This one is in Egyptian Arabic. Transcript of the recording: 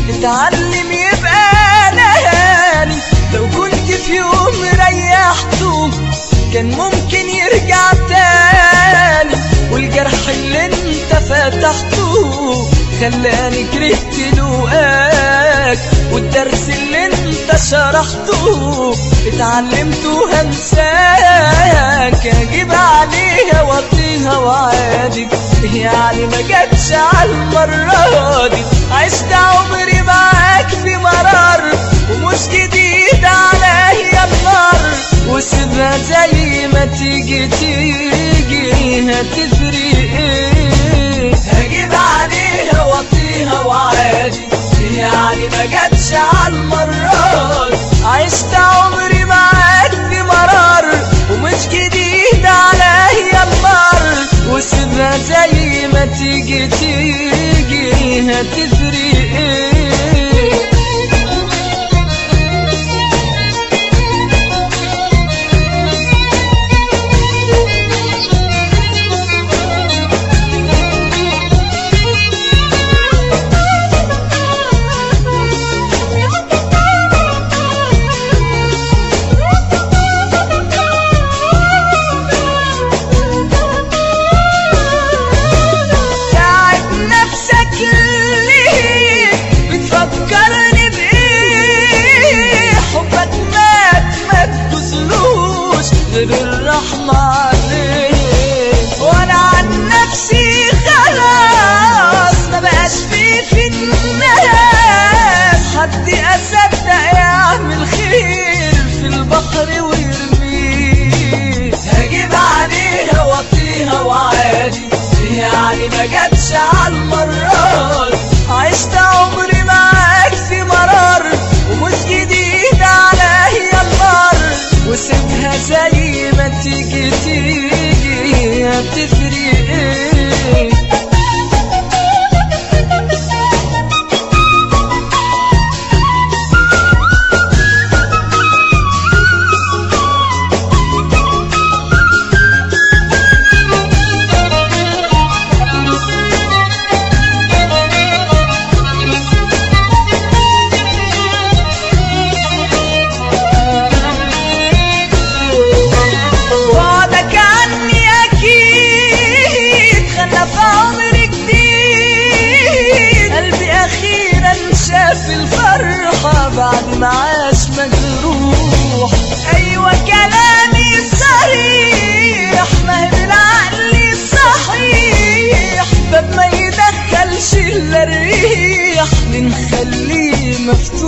اتعلم يبقى نهاني لو كنت في يوم ريحته كان ممكن يرجع تاني والجرح اللي انت فتحته خلاني كرهت لقاك والدرس اللي انت شرحته اتعلمته هنساك اجيب عليها واطيها وعادي يعني ما جاتش على المرة دي عشت عمري معاك في مرار ومش جديد عليا النار وسيبها زي ما تيجي تيجي هتفرق ايه هجيب عليها واطيها وعادي يعني ما جاتش على المرات عشت عمري معاك في مرار ومش جديد عليا النار وسيبها زي ما تيجي تيجي هتفرق ايه تعب نفسك ليه بتفكرني بايه حبك مات ما تدوسلوش غير الرحمة عليك وانا عن نفسي خلاص ما بقاش في في الناس حد اصدق يعمل خير في البحر ويرميه هجيب عليها واطيها وعادي يعني ما جاتش على المرات عشت عمري معاك في مرار ومش جديد عليا النار وسيبها زي ما تيجي تيجي هتفرق ايه بعدك عني اكيد خلى في عمري جديد قلبي اخيرا شاف الفرحة بعد ما عاش مجروح ايوه كلامي صريح ما هي بالعقل الصحيح باب ما يدخلش الا الريح بنخليه مفتوح